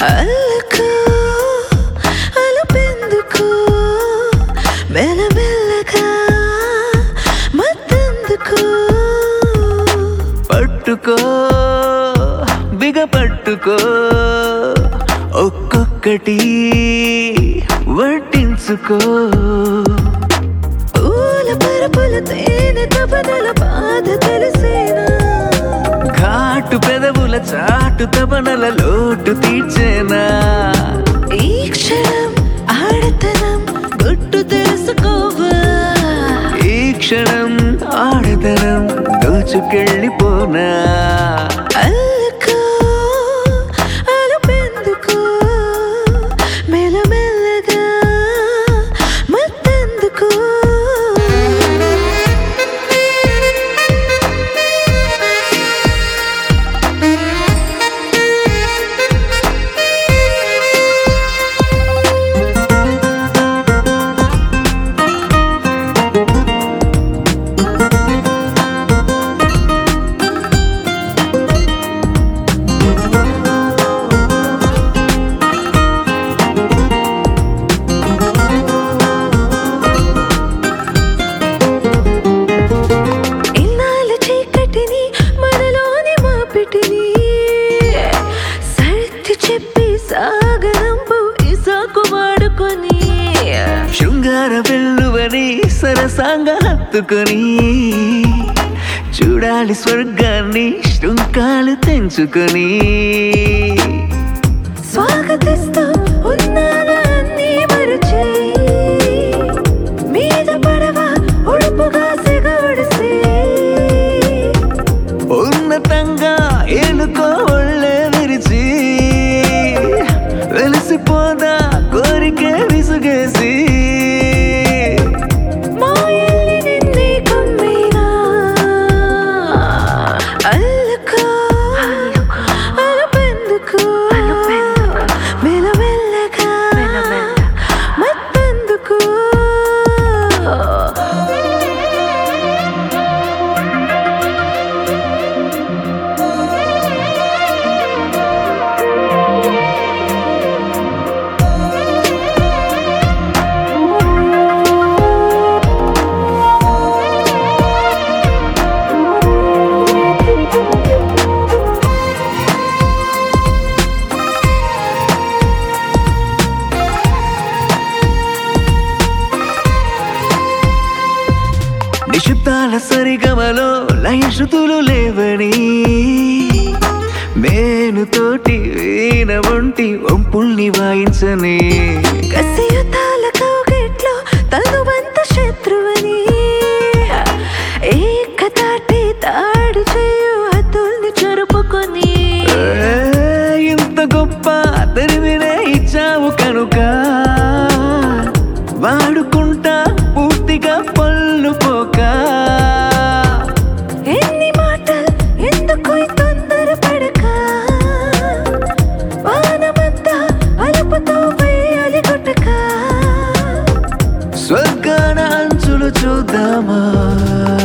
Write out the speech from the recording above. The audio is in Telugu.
అల్లుకో అలుపెందుకు మెల్లమెల్లగా మత్తెందుకు పట్టుకో బిగ పట్టుకో ఒక్కొక్కటి వడ్డించుకో పూల పరపుల తేనె తపదల బాధ తెలిసేనా ఘాటు పెదవుల చాటు తపనల లోటు తీర్చేనా ఈ క్షణం ఆడతనం గుట్టు తెలుసుకోవా ఈ క్షణం ఆడతనం దోచుకెళ్ళిపోనా అల్లుకో అలుపెందుకు మెల్లమెల్లగా మత్తెందుకు ఇన్నాళ్ళ చీకటిని మనలోని మాపిటిని సర్ది చెప్పి సాగనంపు ఇసాకు వాడుకొని శృంగార వెల్లువని సరసాంగా హత్తుకొని చూడాలి స్వర్గాన్ని శృంకాలు తెంచుకొని స్వాగతిస్తూ ఉన్నానా అన్నీ మరచి మీద పడవ ఉడుపుగా సిగొడిసి ఉన్నతంగా ఏలుకో ఒళ్ళే విరిచి వెలిసిపోదా కోరికే విసుగేసి మాయల్ని నిన్నే కమ్మినా అల్లుకో అలుపెందుకు మెల్లమెల్లగా మత్తెందుకు నిశుద్ధాల సరిగమలో లయ శృతులు లేవని మేనుతోటి వీణ వంటి వంపుల్ని వాయించని కసియుతాల కౌగిట్లో తనువంత శత్రువని ఏకతాటి తాడు చేయు హద్దుల్ని చెరుపుకొని ఏ, ఇంత గొప్ప తెరివినే ఇచ్చావు కనుక వాడుకుంటా పూర్తిగా పళ్ళు పోక ఎన్ని మాటలు ఎందుకు ఈ తొందర పడక వానమంతా అలుపుతో వేయాలి కొట్టక స్వర్గాన అంచులు చూద్దామా